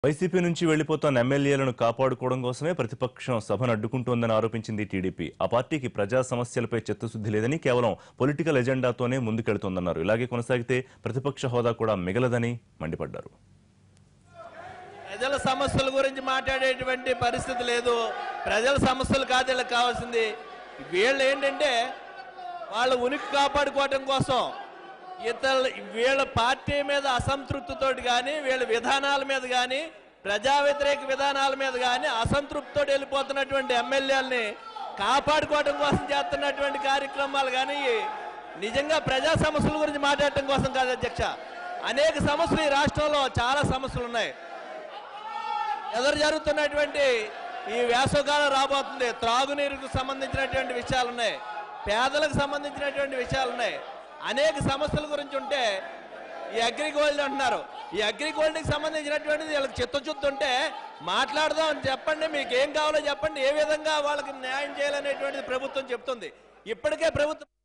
YCP నుంచి వెళ్లిపోతున్న ఎమ్మెల్యేలను కాపాడుకోవడం కోసమే ప్రతిపక్షం సభను అడ్డుకుంటోందని ఆరోపించింది టీడీపీ ఆ పార్టీకి ప్రజా సమస్యలపై చిత్తశుద్ధి లేదని కేవలం పొలిటికల్ ఎజెండాతోనే ముందుకెళ్తోందన్నారు ఇలాగే కొనసాగితే ప్రతిపక్ష హోదా కూడా మిగలదని మండిపడ్డారు ప్రజల సమస్యల గురించి మాట్లాడేటువంటి పరిస్థితి లేదు ప్రజల సమస్యలు కాదు వీళ్ళకి కావాల్సింది వీళ్ళు ఏంటంటే వాళ్ళ ఉనికి కాపాడుకోవటం కోసం ఇతరుల వీళ్ళ పార్టీ మీద అసంతృప్తితోటి కానీ వీళ్ళ విధానాల మీద కానీ ప్రజా వ్యతిరేక విధానాల మీద కానీ అసంతృప్తితో వెళ్ళిపోతున్నటువంటి ఎమ్మెల్యేలని కాపాడుకోవడం కోసం చేస్తున్నటువంటి కార్యక్రమాలు కానీ నిజంగా ప్రజా సమస్యల గురించి మాట్లాడటం కోసం కాదు అధ్యక్ష అనేక సమస్యలు ఈ రాష్ట్రంలో చాలా సమస్యలు ఉన్నాయి ఎదురు జరుగుతున్నటువంటి ఈ వేసవకాలం రాబోతుంది త్రాగునీరుకు సంబంధించినటువంటి విషయాలు ఉన్నాయి పేదలకు సంబంధించినటువంటి విషయాలు ఉన్నాయి అనేక సమస్యల గురించి ఉంటే ఈ అగ్రిగోల్డ్ అంటున్నారు ఈ అగ్రిగోల్డ్కి సంబంధించినటువంటిది వీళ్ళకి చిత్తశుద్ధి ఉంటే మాట్లాడదాం అని చెప్పండి మీకు ఏం కావాలో చెప్పండి ఏ విధంగా వాళ్ళకి న్యాయం చేయాలనేటువంటిది ప్రభుత్వం చెప్తుంది ఇప్పటికే ప్రభుత్వం